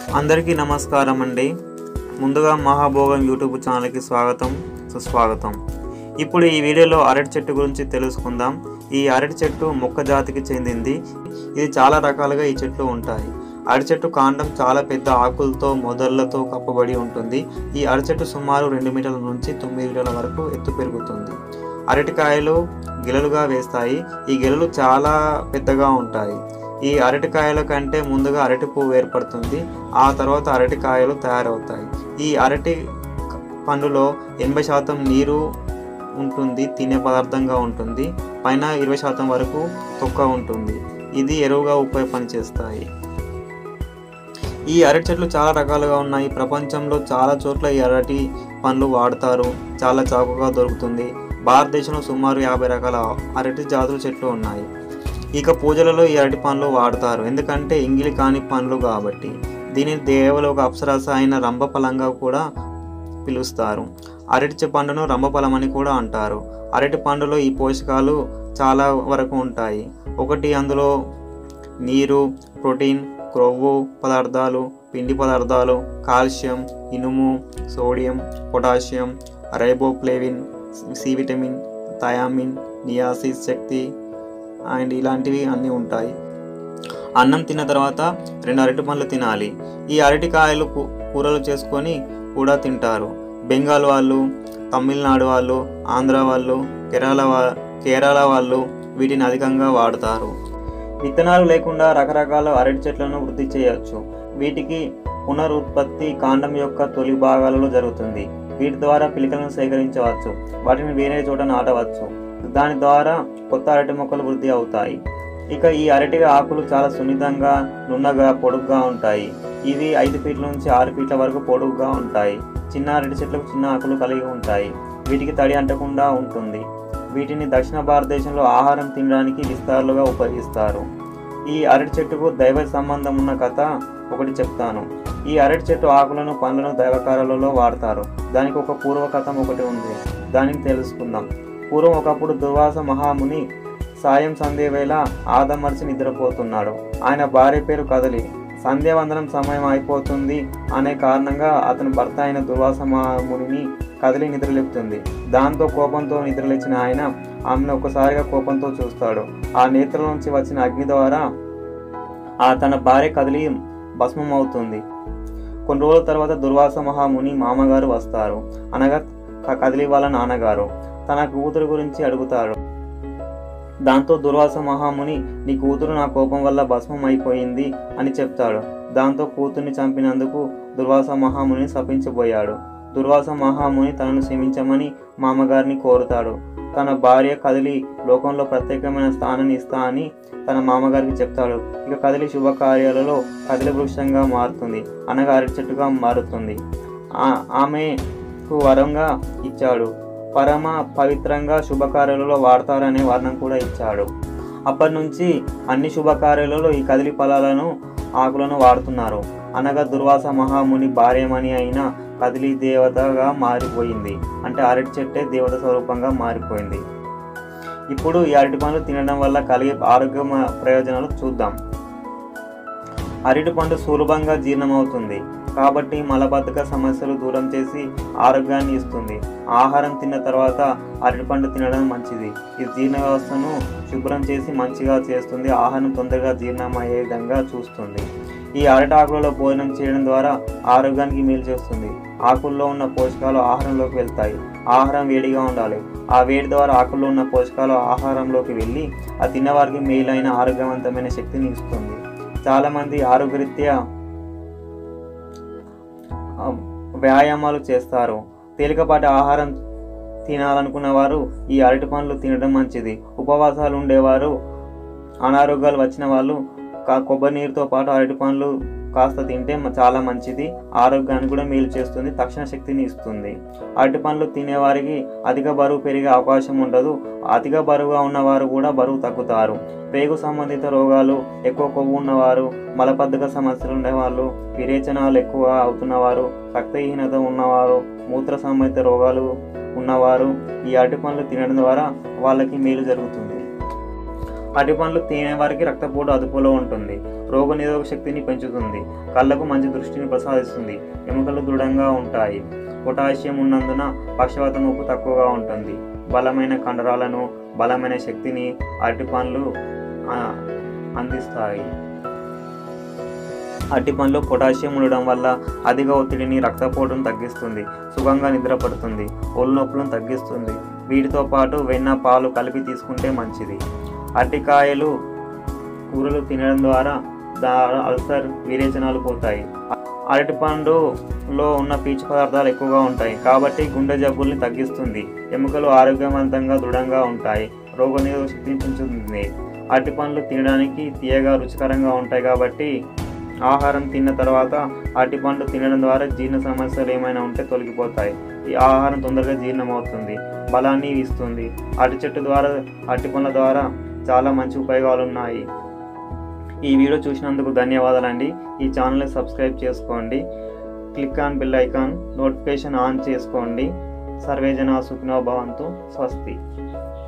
అందరికీ నమస్కారం అండి ముందుగా మహాభోగం యూట్యూబ్ ఛానల్కి స్వాగతం సుస్వాగతం ఇప్పుడు ఈ వీడియోలో అరటి చెట్టు గురించి తెలుసుకుందాం ఈ అరటి చెట్టు మొక్క జాతికి చెందింది ఇది చాలా రకాలుగా ఈ చెట్లు ఉంటాయి అరటి చెట్టు కాండం చాలా పెద్ద ఆకులతో మొదళ్లతో కప్పబడి ఉంటుంది ఈ అరటి చెట్టు సుమారు రెండు మీటర్ల నుంచి తొమ్మిది మీటర్ల వరకు ఎత్తు పెరుగుతుంది అరటికాయలు గిలలుగా వేస్తాయి ఈ గిలలు చాలా పెద్దగా ఉంటాయి ఈ అరటికాయల కంటే ముందుగా అరటి పువ్వు ఏర్పడుతుంది ఆ తర్వాత అరటికాయలు తయారవుతాయి ఈ అరటి క- పండులో ఎనభై శాతం నీరు ఉంటుంది తినే పదార్థంగా ఉంటుంది పైన ఇరవై శాతం వరకు తొక్క ఉంటుంది ఇది ఎరువుగా ఉపయోగ పనిచేస్తాయి ఈ అరటి చెట్లు చాలా రకాలుగా ఉన్నాయి ప్రపంచంలో చాలా చోట్ల ఈ అరటి పండ్లు వాడతారు చాలా చౌకగా దొరుకుతుంది భారతదేశంలో సుమారు యాభై రకాల అరటి జాతుల చెట్లు ఉన్నాయి ఇక పూజలలో ఈ అరటి పండ్లు వాడతారు ఎందుకంటే ఇంగిలి కాని పండ్లు కాబట్టి దీనిని దేవలో ఒక అప్సరస అయిన రంభఫలంగా కూడా పిలుస్తారు అరటి చె- పండును రంభఫలం అని కూడా అంటారు అరటి పండులో ఈ పోషకాలు చాలా వరకు ఉంటాయి ఒకటి అందులో నీరు ప్రోటీన్ క్రొవ్వు పదార్థాలు పిండి పదార్థాలు కాల్షియం ఇనుము sodium potassium riboflavin C vitamin thiamine niacin శక్తి అండ్ ఇలాంటివి అన్నీ ఉంటాయి అన్నం తిన్న తర్వాత రెండు అరటి పండ్లు తినాలి ఈ అరటికాయలు కూ- కూరలు చేసుకొని కూడా తింటారు బెంగాల్ వాళ్ళు తమిళనాడు వాళ్ళు ఆంధ్ర వాళ్ళు కేరళ వా- కేరళ వాళ్ళు వీటిని అధికంగా వాడతారు విత్తనాలు లేకుండా రకరకాల అరటి చెట్లను వృద్ధి చేయవచ్చు వీటికి పునరుత్పత్తి కాండం యొక్క తొలి భాగాలలో జరుగుతుంది వీటి ద్వారా పిలికలను సేకరించవచ్చు వాటిని వేరే చోట నాటవచ్చు దాని ద్వారా కొత్త అరటి మొక్కలు వృద్ధి అవుతాయి ఇక ఈ అరటి ఆకులు చాలా సున్నితంగా నున్నగా పొడుగ్గా ఉంటాయి ఇవి ఐదు ఫీట్ల నుంచి ఆరు ఫీట్ల వరకు పొడుగ్గా ఉంటాయి చిన్న అరటి చెట్లకు చిన్న ఆకులు కలిగి ఉంటాయి వీటికి తడి అంటకుండా ఉంటుంది వీటిని దక్షిణ భారతదేశంలో ఆహారం తినడానికి విస్తారులుగా ఉపయోగిస్తారు ఈ అరటి చెట్టుకు దైవ సంబంధం ఉన్న కథ ఒకటి చెప్తాను ఈ అరటి చెట్టు ఆకులను పండ్లను దైవకారాలలో వాడతారు దానికి ఒక పూర్వ కథం ఒకటి ఉంది దానిని తెలుసుకుందాం పూర్వం ఒకప్పుడు దుర్వాస మహాముని సాయం సంధ్య వేళ ఆదమర్చి నిద్రపోతున్నాడు ఆయన భార్య పేరు కదలి సంధ్యావందనం సమయం అయిపోతుంది అనే కారణంగా అతని భర్త అయిన దుర్వాస మహామునిని కదిలి నిద్రలేపుతుంది దాంతో కోపంతో నిద్రలేచిన ఆయన ఆమెను ఒక్కసారిగా కోపంతో చూస్తాడు ఆ నేత్రం నుంచి వచ్చిన అగ్ని ద్వారా ఆ తన భార్య కదిలి భస్మం అవుతుంది కొన్ని రోజుల తర్వాత దుర్వాస మహాముని మామగారు వస్తారు అనగా క- కదిలి వాళ్ళ నాన్నగారు తన కూతురు గురించి అడుగుతాడు దాంతో దుర్వాస మహాముని నీ కూతురు నా కోపం వల్ల భస్మం అయిపోయింది అని చెప్తాడు దాంతో కూతుర్ని చంపినందుకు దుర్వాస మహాముని శపించబోయాడు దుర్వాస మహాముని తనను క్షమించమని మామగారిని కోరుతాడు తన భార్య కదిలి లోకంలో ప్రత్యేకమైన స్థానాన్ని ఇస్తా అని తన మామగారికి చెప్తాడు ఇక కదిలి శుభకార్యాలలో కదిలి వృక్షంగా మారుతుంది అనగా అరటి చెట్టుగా మారుతుంది ఆ- ఆమెకు వరంగా ఇచ్చాడు పరమ పవిత్రంగా శుభకార్యాలలో వాడతారనే వర్ణం కూడా ఇచ్చాడు అప్పటి నుంచి అన్ని శుభకార్యాలలో ఈ కదిలి ఫలాలను ఆకులను వాడుతున్నారు అనగా దుర్వాస మహాముని భార్యమణి అయిన కదిలి దేవతగా మారిపోయింది అంటే అరటి చెట్టే దేవత స్వరూపంగా మారిపోయింది ఇప్పుడు ఈ అరటి పండ్లు తినడం వల్ల కలిగే ఆరోగ్య మ- ప్రయోజనాలు చూద్దాం అరటి పండు సులభంగా జీర్ణమవుతుంది కాబట్టి మలబద్ధక సమస్యలు దూరం చేసి ఆరోగ్యాన్ని ఇస్తుంది ఆహారం తిన్న తర్వాత అరటిపండు తినడం మంచిది ఇది జీర్ణ వ్యవస్థను శుభ్రం చేసి మంచిగా చేస్తుంది ఆహారం తొందరగా జీర్ణమయ్యే విధంగా చూస్తుంది ఈ అరటి ఆకులలో భోజనం చేయడం ద్వారా ఆరోగ్యానికి మేలు చేస్తుంది ఆకుల్లో ఉన్న పోషకాలు ఆహారంలోకి వెళ్తాయి ఆహారం వేడిగా ఉండాలి ఆ వేడి ద్వారా ఆకుల్లో ఉన్న పోషకాలు ఆహారంలోకి వెళ్ళి ఆ తిన్నవారికి మేలైన ఆరోగ్యవంతమైన శక్తిని ఇస్తుంది చాలామంది ఆరోగ్యరీత్యా ఆ, వ్యాయామాలు చేస్తారు తేలికపాటి ఆహారం తినాలనుకున్న వారు ఈ అరటి పండ్లు తినడం మంచిది ఉపవాసాలు ఉండేవారు అనారోగ్యాలు వచ్చిన వాళ్ళు కా- కొబ్బరి నీరుతో పాటు అరటి పండ్లు కాస్త తింటే మ- చాలా మంచిది ఆరోగ్యానికి కూడా మేలు చేస్తుంది తక్షణ శక్తిని ఇస్తుంది అరటి పండ్లు తినేవారికి అధిక బరువు పెరిగే అవకాశం ఉండదు అధిక బరువుగా ఉన్నవారు కూడా బరువు తగ్గుతారు పేగు సంబంధిత రోగాలు ఎక్కువ కొవ్వు ఉన్నవారు మలబద్ధక సమస్యలు ఉండేవాళ్ళు విరేచనాలు ఎక్కువ అవుతున్నవారు రక్తహీనత ఉన్నవారు మూత్ర సంబంధిత రోగాలు ఉన్నవారు ఈ అరటి పండ్లు తినడం ద్వారా వాళ్ళకి మేలు జరుగుతుంది అరటి పండ్లు తినే వారికి రక్తపోటు అదుపులో ఉంటుంది రోగనిరోధక శక్తిని పెంచుతుంది కళ్ళకు మంచి దృష్టిని ప్రసాదిస్తుంది ఎముకలు దృఢంగా ఉంటాయి పొటాషియం ఉన్నందున పక్షవాతం ఉప్పు తక్కువగా ఉంటుంది బలమైన కండరాలను బలమైన శక్తిని అరటి పండ్లు ఆ, అందిస్తాయి అరటి పండ్లు పొటాషియం ఉండడం వల్ల అధిక ఒత్తిడిని రక్తపోటును తగ్గిస్తుంది సుఖంగా నిద్రపడుతుంది ఒళ్ళు నొప్పులను తగ్గిస్తుంది వీటితో పాటు వెన్న పాలు కలిపి తీసుకుంటే మంచిది అరటికాయలు కూరలు తినడం ద్వారా దా అల్సర్ విరేచనాలు పోతాయి అరటి పండులో ఉన్న పీచు పదార్థాలు ఎక్కువగా ఉంటాయి కాబట్టి గుండె జబ్బుల్ని తగ్గిస్తుంది ఎముకలు ఆరోగ్యవంతంగా దృఢంగా ఉంటాయి రోగనిరోధక శక్తిని పెంచుతుంది అరటి పండ్లు తినడానికి తీయగా రుచికరంగా ఉంటాయి కాబట్టి ఆహారం తిన్న తర్వాత అరటి పండు తినడం ద్వారా జీర్ణ సమస్యలు ఏమైనా ఉంటే తొలగిపోతాయి ఈ ఆహారం తొందరగా జీర్ణమవుతుంది బలాన్ని ఇస్తుంది అరటి చెట్టు ద్వారా అరటి పండ్ల ద్వారా చాలా మంచి ఉపయోగాలు ఉన్నాయి ఈ వీడియో చూసినందుకు ధన్యవాదాలండి ఈ ఛానల్ని సబ్స్క్రైబ్ చేసుకోండి click on bell icon notification on చేసుకోండి సర్వేజన సుఖినో భవంతు స్వస్తి